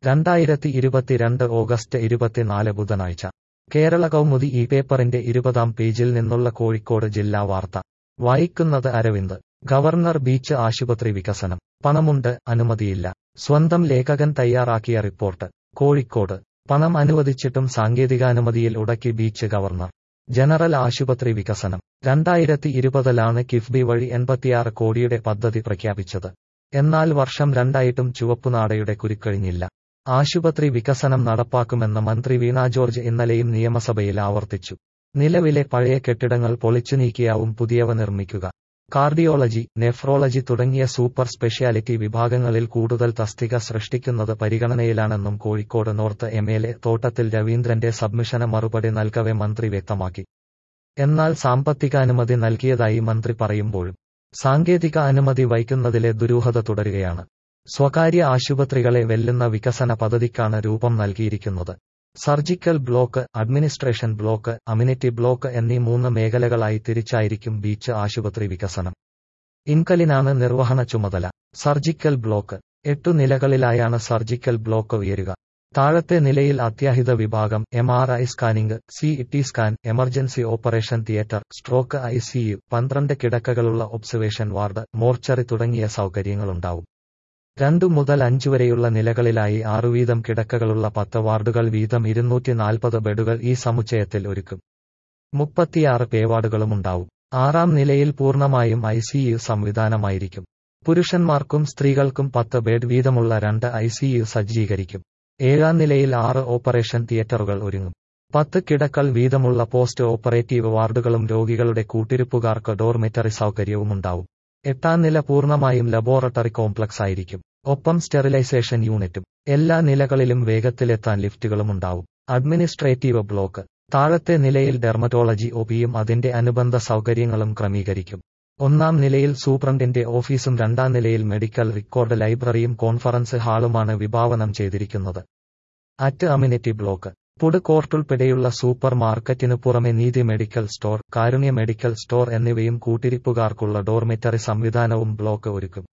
രണ്ടായിരത്തി ഇരുപത്തിരണ്ട് ഓഗസ്റ്റ് ഇരുപത്തിനാല് ബുധനാഴ്ച കേരള കൗമുദി ഈ പേപ്പറിന്റെ ഇരുപതാം പേജിൽ നിന്നുള്ള കോഴിക്കോട് ജില്ലാ വാർത്ത വായിക്കുന്നത് അരവിന്ദ് ഗവർണർ ബീച്ച് ആശുപത്രി വികസനം പണമുണ്ട് അനുമതിയില്ല സ്വന്തം ലേഖകൻ തയ്യാറാക്കിയ റിപ്പോർട്ട് കോഴിക്കോട് പണം അനുവദിച്ചിട്ടും സാങ്കേതികാനുമതിയിൽ ഉടക്കി ബീച്ച് ഗവർണർ ജനറൽ ആശുപത്രി വികസനം രണ്ടായിരത്തി ഇരുപതിലാണ് കിഫ്ബി വഴി എൺപത്തിയാറ് കോടിയുടെ പദ്ധതി പ്രഖ്യാപിച്ചത് എന്നാൽ വർഷം രണ്ടായിട്ടും ചുവപ്പുനാടയുടെ കുരുക്കഴിഞ്ഞില്ല ആശുപത്രി വികസനം നടപ്പാക്കുമെന്ന് മന്ത്രി വീണ ജോർജ് ഇന്നലെയും നിയമസഭയിൽ ആവർത്തിച്ചു നിലവിലെ പഴയ കെട്ടിടങ്ങൾ പൊളിച്ചു നീക്കിയാവും പുതിയവ നിർമ്മിക്കുക കാർഡിയോളജി നെഫ്രോളജി തുടങ്ങിയ സൂപ്പർ സ്പെഷ്യാലിറ്റി വിഭാഗങ്ങളിൽ കൂടുതൽ തസ്തിക സൃഷ്ടിക്കുന്നത് പരിഗണനയിലാണെന്നും Kozhikode north M L A Thottathil രവീന്ദ്രന്റെ സബ്മിഷന് മറുപടി നൽകവെ മന്ത്രി വ്യക്തമാക്കി എന്നാൽ സാമ്പത്തികാനുമതി നൽകിയതായി മന്ത്രി പറയുമ്പോഴും സാങ്കേതിക അനുമതി വൈകുന്നതിലെ ദുരൂഹത തുടരുകയാണ് സ്വകാര്യ ആശുപത്രികളെ വെല്ലുന്ന വികസന പദ്ധതിക്കാണ് രൂപം നൽകിയിരിക്കുന്നത് surgical block administration block amenity block എന്നീ മൂന്ന് മേഖലകളായി തിരിച്ചായിരിക്കും ബീച്ച് ആശുപത്രി വികസനം ഇൻകലിനാണ് നിർവഹണ ചുമതല സർജിക്കൽ ബ്ലോക്ക് എട്ടു നിലകളിലായാണ് സർജിക്കൽ ബ്ലോക്ക് ഉയരുക താഴത്തെ നിലയിൽ അത്യാഹിത വിഭാഗം M R I scanning C T scan emergency operation theatre stroke I CU പന്ത്രണ്ട് കിടക്കകളുള്ള ഒബ്സർവേഷൻ വാർഡ് മോർച്ചറി തുടങ്ങിയ സൗകര്യങ്ങളുണ്ടാവും രണ്ടു മുതൽ അഞ്ചു വരെയുള്ള നിലകളിലായി ആറു വീതം കിടക്കകളുള്ള പത്ത് വാർഡുകൾ വീതം ഇരുന്നൂറ്റി നാൽപ്പത് ബെഡുകൾ ഈ സമുച്ചയത്തിൽ ഒരുക്കും മുപ്പത്തിയാറ് പേവാർഡുകളും ഉണ്ടാവും ആറാം നിലയിൽ പൂർണ്ണമായും ഐ സിയു സംവിധാനമായിരിക്കും പുരുഷന്മാർക്കും സ്ത്രീകൾക്കും പത്ത് ബെഡ് വീതമുള്ള രണ്ട് ഐ സിയു സജ്ജീകരിക്കും ഏഴാം നിലയിൽ ആറ് ഓപ്പറേഷൻ തിയേറ്ററുകൾ ഒരുങ്ങും പത്ത് കിടക്കൽ വീതമുള്ള പോസ്റ്റ് ഓപ്പറേറ്റീവ് വാർഡുകളും രോഗികളുടെ കൂട്ടിരിപ്പുകാർക്ക് ഡോർമെറ്ററി സൗകര്യവുമുണ്ടാവും എട്ടാം നില പൂർണ്ണമായും ലബോറട്ടറി കോംപ്ലക്സ് ആയിരിക്കും ഒപ്പം സ്റ്റെറിലൈസേഷൻ യൂണിറ്റും എല്ലാ നിലകളിലും വേഗത്തിലെത്താൻ ലിഫ്റ്റുകളുമുണ്ടാവും അഡ്മിനിസ്ട്രേറ്റീവ് ബ്ലോക്ക് താഴത്തെ നിലയിൽ ഡെർമറ്റോളജി ഒപിയും അതിന്റെ അനുബന്ധ സൗകര്യങ്ങളും ക്രമീകരിക്കും ഒന്നാം നിലയിൽ സൂപ്രണ്ടിന്റെ ഓഫീസും രണ്ടാം നിലയിൽ മെഡിക്കൽ റെക്കോർഡ് ലൈബ്രറിയും കോൺഫറൻസ് ഹാളുമാണ് വിഭാവനം ചെയ്തിരിക്കുന്നത് അറ്റ് അമ്യൂണിറ്റി ബ്ലോക്ക് ഫുഡ് കോർട്ടുൾപ്പെടെയുള്ള സൂപ്പർ മാർക്കറ്റിനു പുറമെ Neethi medical store Karunya medical store എന്നിവയും കൂട്ടിരിപ്പുകാർക്കുള്ള ഡോർമെറ്ററി സംവിധാനവും ബ്ലോക്ക് ഒരുക്കും